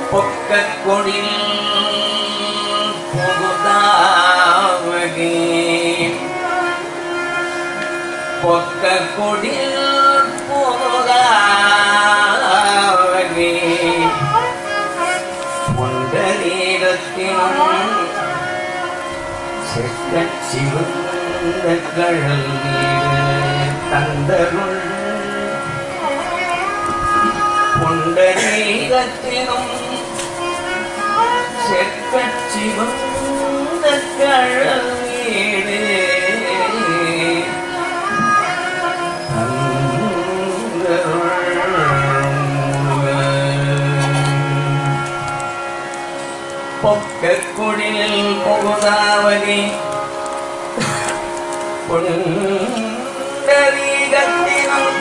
பொக்கக் கொடில் புகுதாவகே பொக்க கொடில் புகுதாவகே புண்டரீரத்தினும் செக்கச் சிவந்த கழல் நீடு தந்தருள் புண்டரீரத்தினும் செக்கச் சிவந்த கழல் நீடு தந்தருள் பொக்கக் குடில் புகுதாவதி புண்டரீகத்தினம்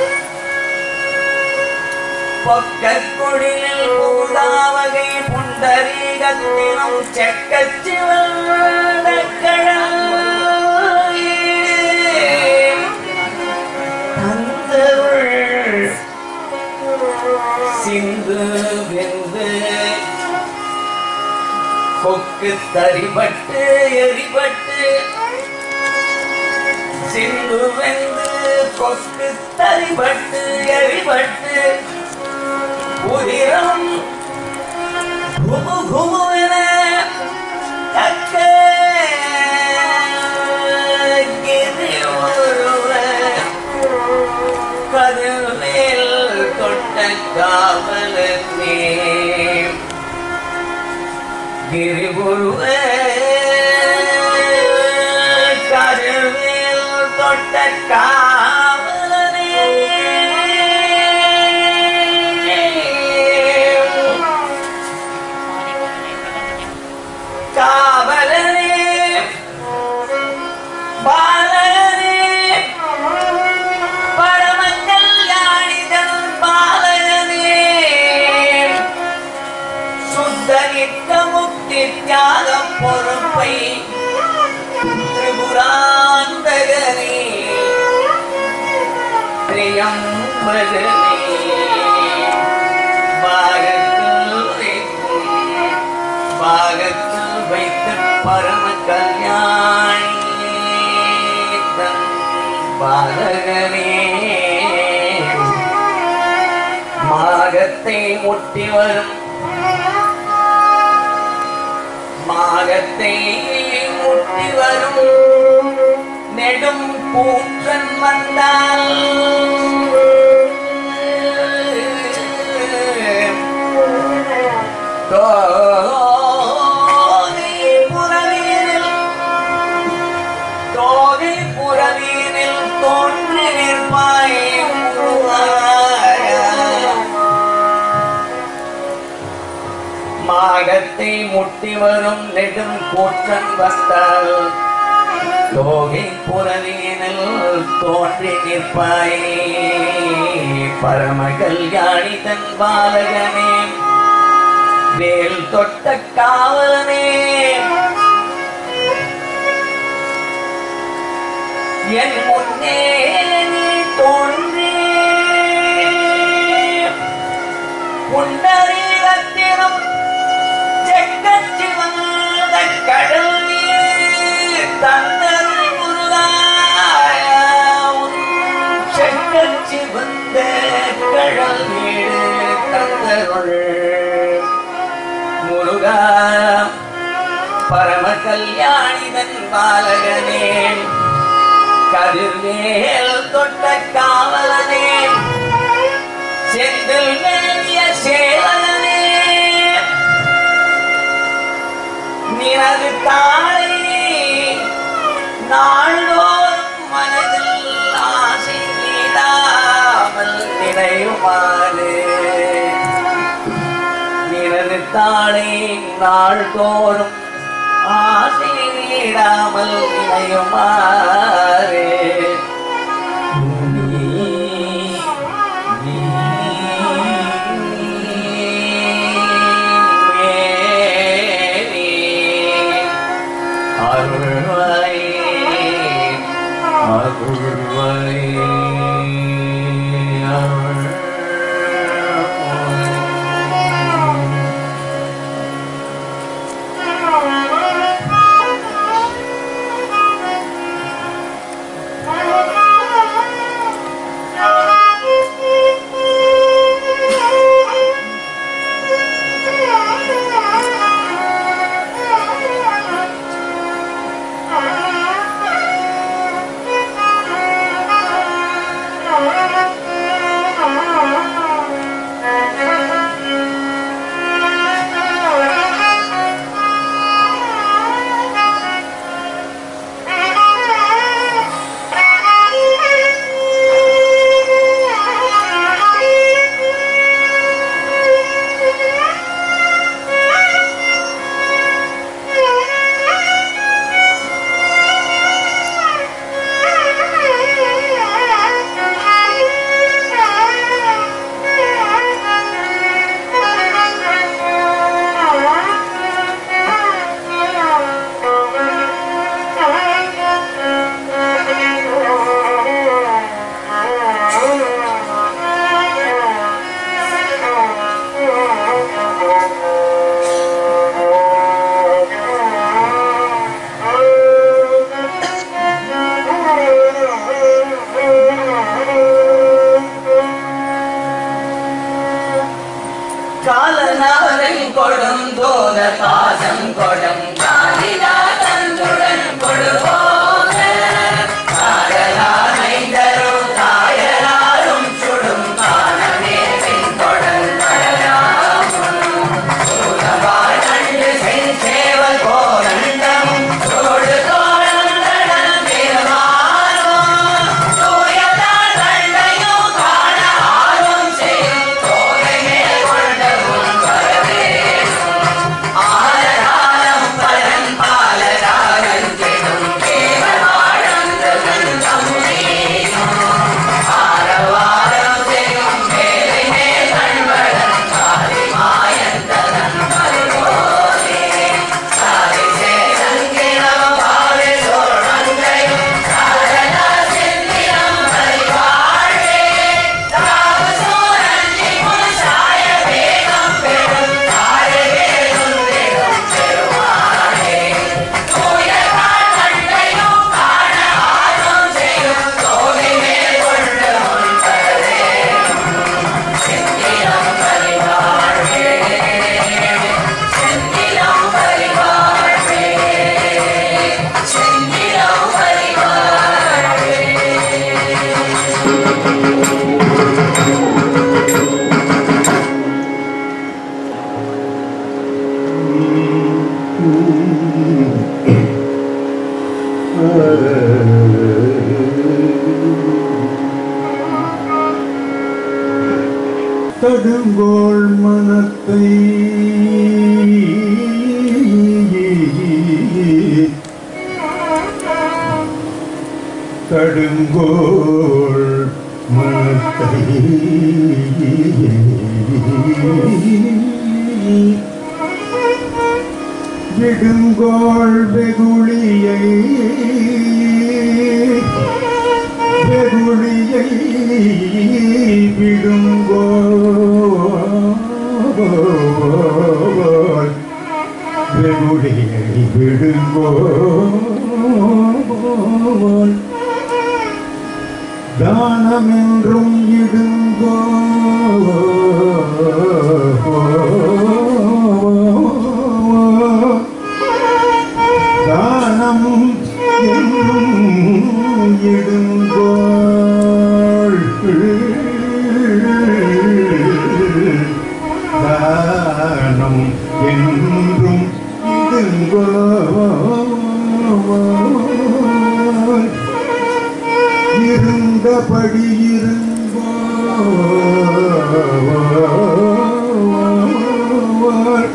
பொக்கக் குடில் புகுதாவகை புண்டரீகத்தினம் செக்கச்சிவந்த தந்தருள் சிந்து வெந்து கொக்கு தரிபட்டு எரிபட்டு சிந்து வெந்து கொக்கு தரிபட்டு எரிபட்டு உதிரம் குமு குமுவென கக்க கிரி ஒருவர் கதிர்வேல் தொட்ட காவலனே கிரிகுருவே கருவில் தொட்ட காவலனே காவலனே பாலனே பரமக்கல்யாணிதன் பாலனே சுத்த நித்த முக்தி தியாகம் பொறுப்பை திரிபுராந்தகனே திரியம்பகனே பாகத்தில் வைக்கும் பாகத்தில் வைத்து பரம கல்யாணி தன் பாலகனே மாகத்தை முட்டி வரும் மாகத்தை முட்டி வரும் நெடும் பூற்றன் வந்தால் தோகை புறவீரில் தோகை புறவீரில் தோன்றி நிற்பாய் உருவாயா. மாகத்தை முட்டி வரும் நெடும் கூற்றன் வந்தால் தோகை புறவியனில் தோன்றி நிற்பாய் பரம கல்யாணி தன் பாலகனே வேல் தொட்ட காவலனே என் முன்னே நீ தோன்றி புண்டரீரத்தினம் செக்கச்சிவந்த கடல் நீர் தந்தருள் முருகாய உன் செக்கச்சிவந்த கடல் நீர் தந்தருள் முருகா பரம கல்யாணிதன் பாலகனே கதிர்வேல் தொட்ட காவலனே செந்தில் மேலிய சேவலனே நினது தாளை நாள்தோறும் மனதில் ஆசை நீடாமல் நினைவுமாறு நினது தாளை நாள்தோறும் ஆசை நீடாமல் நினைவுமாறு நீ நீ மேரி அருள்வாய் அருள்வாய் அருள்வாய் கொடும் தோத பாசம் கொடும் காலிலா தந்துடன் கொடுபோக காதலால் ஐந்தரும் தாயலாரும் சுடும் காணமே பின்கொடன் கடலாமும் சூதவாய் கண்டு செஞ்சேவல் போரண்டமும் சோடு தோழந்தடல் பெருமானும் தூயதால் கண்டையும் காண ஆர்வம் செய்யும் தோகை மேல் கொண்டவும் வரவேணும் ஆலராலம் பலன் பாலராகன் கெடும் தேவவாழந்தவன் தமுனேனும் ஆரவாரம் செய்யும் மேலை மேல் கண்வளன் காரி மாயந்ததன் மறுபோதே சாரி சேதங்கிரம் பாவை சோழங்கையும் சாரதா செந்திரம் பரிவாழே தாவு சோரஞ்சி முன்சாய வேகம் பெறும் தாரை வேலும் வேலும் பெருமாளே தூயதால் கண்டையும் காண ஆர்வம் செய்யும் தோகை மேல் கொண்ட முன் செந்திரம் பரிவாழே செந்திரம் பரிவாழே செந்திரம் பரிவாழே தடுங்கோள் மனத்தை தடுங்கோள் மனத்தை விடுங்கோள் வெகுளியை வெகுளியை விடுங்கோள் வெகுளியை விடுங்கோள் தானமென்றும் இடுங்கோ தானம் என்றும் இடுங்கோள் தானம் என்றும் இடுங்கோள் இருந்தபடி இருங்கோள்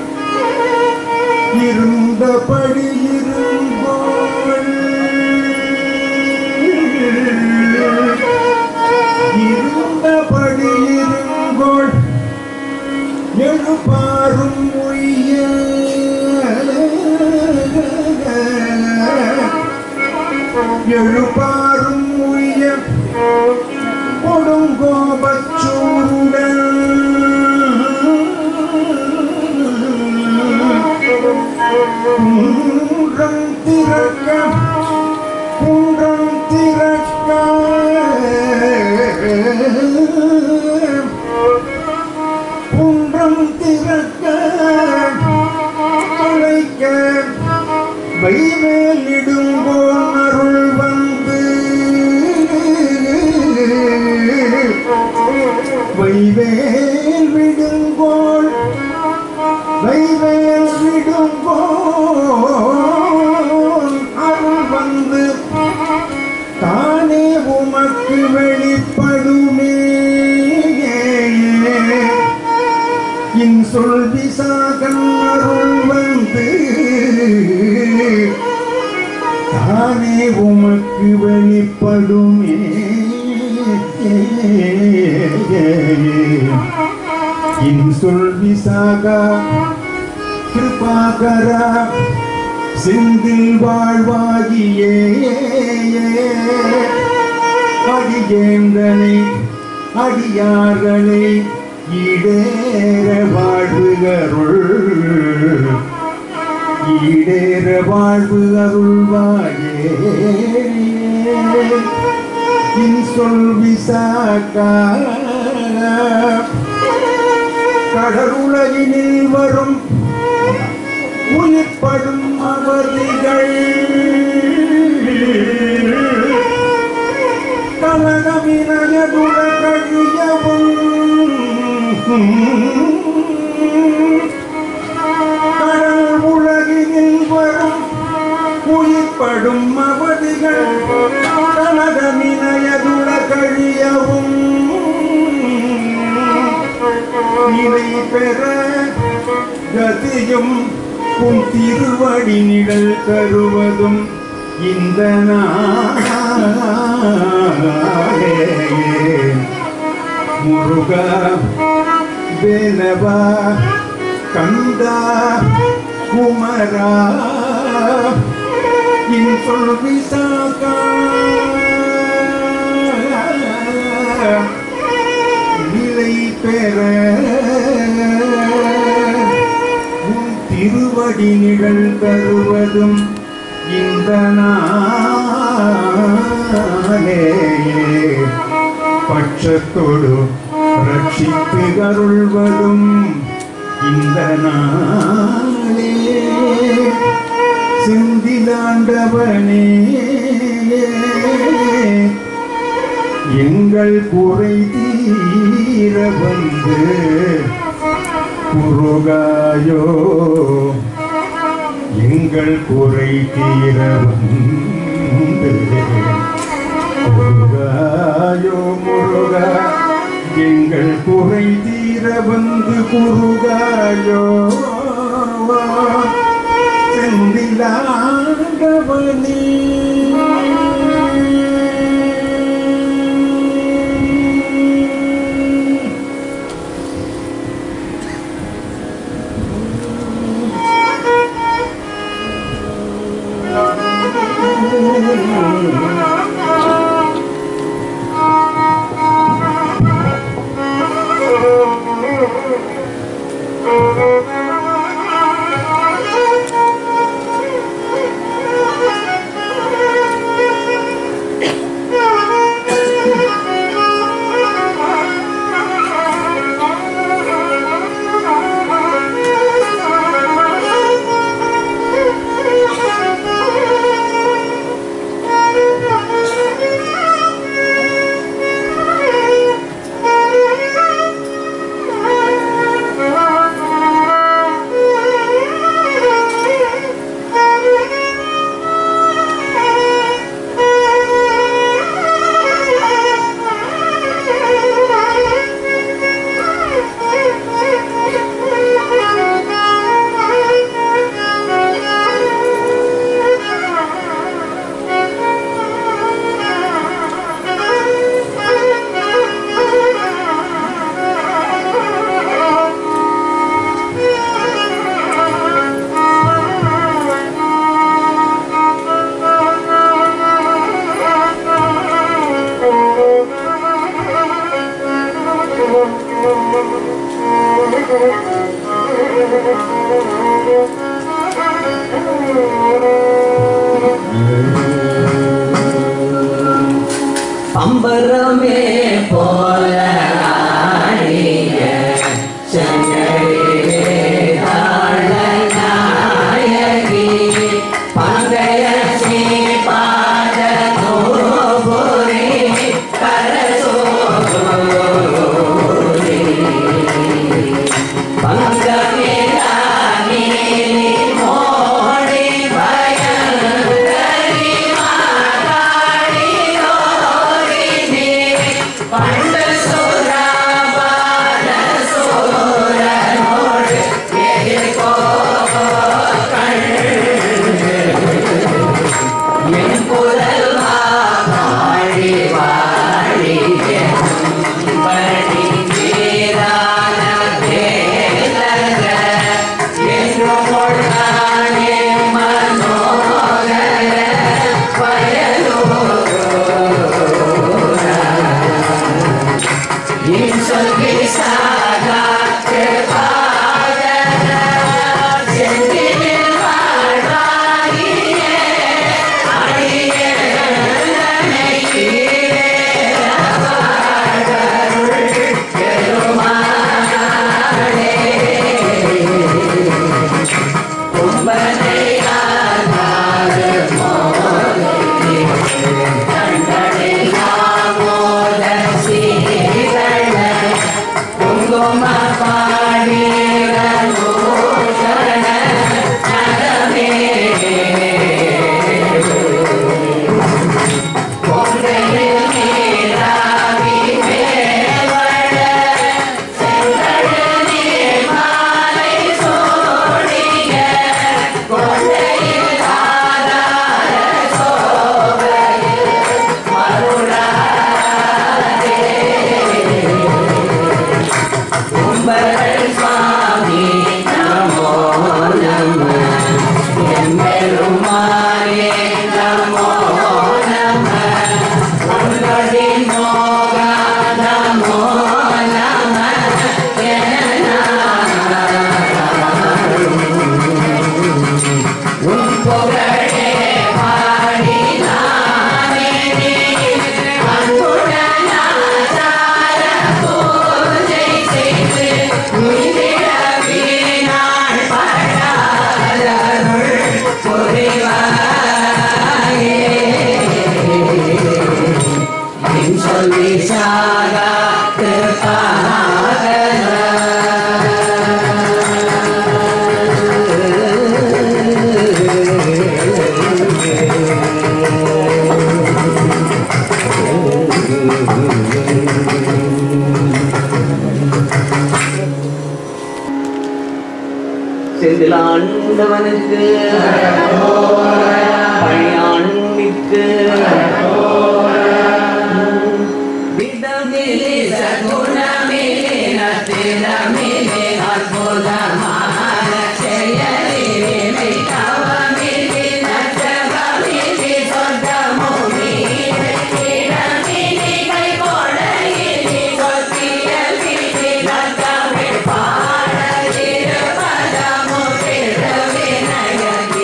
இருந்தபடி இருங்கோள் இருந்தபடி இருங்கோள் எழுப்பாரும் உய்ய எழுப்பாரும் உய்ய கொடுங்கோபச்சூருடன் குன்றம் திறக்க குன்றம் திறக்க குன்றம் திறக்க அழைக்க வைமேலிடுங்கோன் அருள் வந்து வைவேல் விடுங்கோள் வைவேல் விடுங்கோள் அருள் வந்து தானே உமக்கு வெளிப்படுமே இன்சொல் விசாகன் அருள் வந்து தானே உமக்கு வெளிப்படுமே இன்சொல் விசாகா கிருபாகரா செந்தில் வாழ்வாகியே அடியேந்தனை அடியார்களை ஈடேற வாழ்வுகருள் ஈடேற வாழ்வு அருள்வாயே இன்சொல் விசாகா கடலுலகினில் வரும் உயிர்ப்படும் அவதிகள் கலகவினயதுட கழியவும் கடல் உலகினில் வரும் உயிர்ப்படும் அவதிகள் கலகமினயதுட கழியவும் நிலை பெற கதியும் உன் திருவடி நிழல் தருவதும் இந்த நாளே முருகா வேலவா கந்தா குமரா இன் சொல் விசாகா நிலை பெற உன் திருவடி நிழல் தருவதும் இந்த நாளே பட்சத்தோடு ரட்சித்து அருள்வதும் இந்த நாளே சிந்திலாண்டவனே எங்கள் குறை தீர வந்து குருகாயோ எங்கள் குறை தீர வந்து முருகாயோ முருகா எங்கள் குறை தீர வந்து குருகாயோ செந்திலாண்டவனே பம்பரமே போல ஆடிய செங்கடிலே தாழ நாயகி பங்கைய ஸ்ரீபாத கோபுரி கரசோபுரி பங்கமிலானி மோடி பயங்கரி மாதாடி ரோரிணி பண்ட சுரபால சூரனோடு எதிர்கோ என் குரல் வாழி வாழி படி தீரான தேலக என்றும் கொள்ளானே மனோகர பயலூர இன்சொல் விசாகா கிருபாகர செந்தில் வாழ்வாகியே அடியே செந்திலாண்டவனுக்கு பழையாண்டிக்கு விதமிலி சகுணமிலி நத்திரமிலி அற்புதமான செயலிலி தவமிலி நற்றவமிலி சொர்க்கமுமிலி இடமிலி கைகொடையிலி சொத்தியலிலி நத்தமிழ் பாடலிருபதமு திருவினய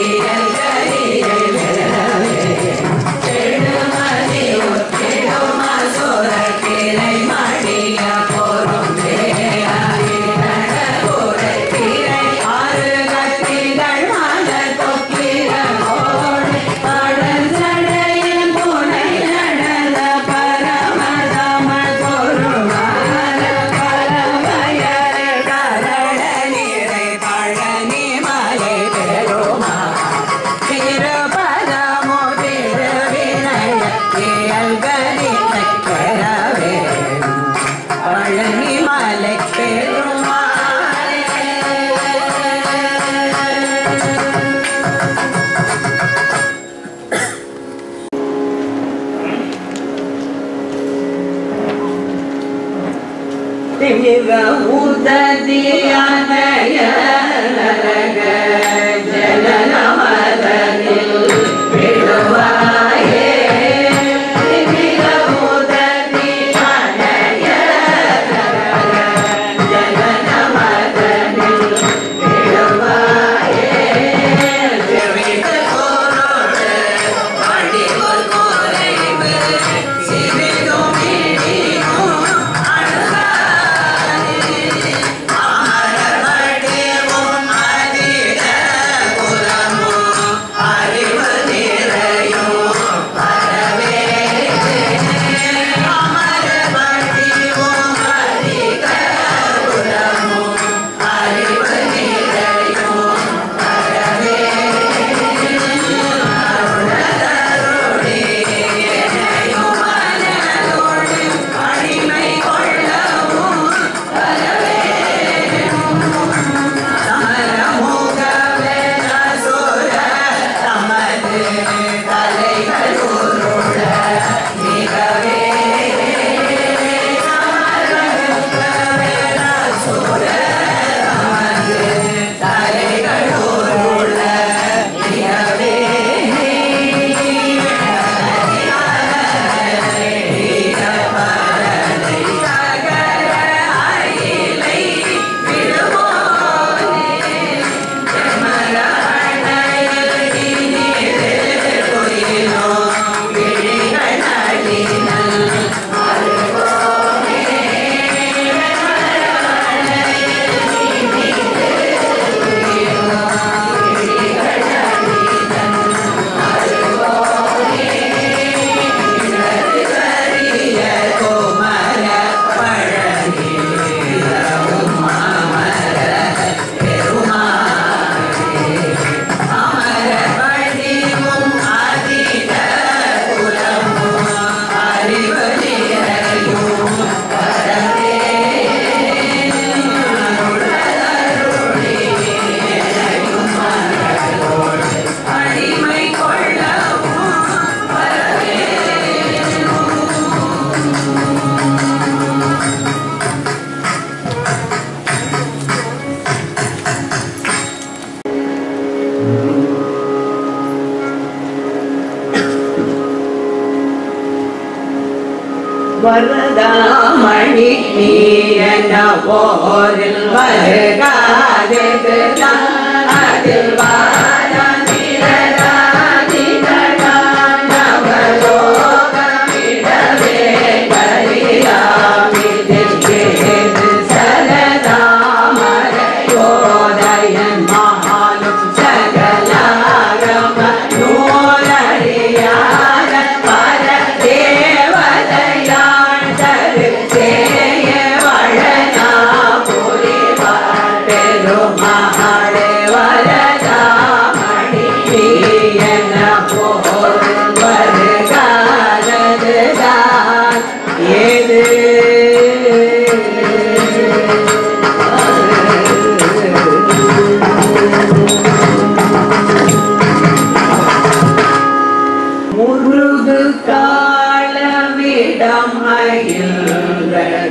செழுமதி ஒத்திடும் அசுர கிளை மடிய பொருந்தே அறிகடகுரை திரை ஆறுகத்திகள் மலர் தொக்கிர கோடை கடல் சடையின் புனை நடந்த பரமதம பொருளான பரமயர் கரட நீரை பழனி மலை பெருமா திருபதமோ திருவினய இயல்கரி சக்கரவே பழனி மலை பெருமாளே திமிர உததியானய நரக ஜனனமதனில் விடுவாயே திமிர உததியானய நரக ஜனனமதனில் விடுவாயே திமிர கோரோடு வடிவல் கோரைவு சிறிதும் இடியும் அமரவடிவும் அதிர குலமும் அறிவு நிறையும் பரவே அமரவடிவும் அதிர குலமும் அறிவு நிறையும் பரவே அருணதருளே என்னையும் மனதோடு அடிமை கொள்ளவும் பரவே சமரமுகவேனசுர தமது தலைகள் உருள மிகவே சமரமுகவேனசுர தமது தலைகள் உருள மிகவே சகர அயிலை விடுவோனே கோமர பழனி மாமர பெருமாளே அமரவடிவும் அதிர குலமும் அறிவு நிறையும் பரவே அடிமை கொள்ளவும் பரவே வரதாமணி நீ என்ன போரில் வருகாது அதில் சகலாரம நூலறியாத பர தேவதையாள் தரு சேய வழனா புரிவார் பெருமாளே வரதா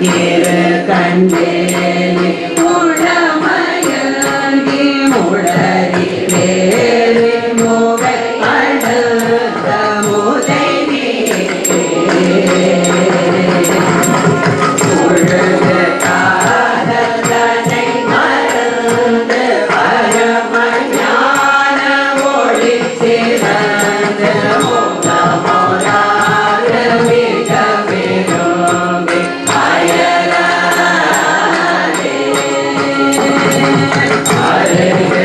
இரு கண்டேனி முழமயங்கி முழறி வேறு முகை அடுத்த முதவி முழுது காதலனை மறந்து பரமஞான ஒளி சிறந்து முகமோராறு மிக விரும்பி அயராதே அருகே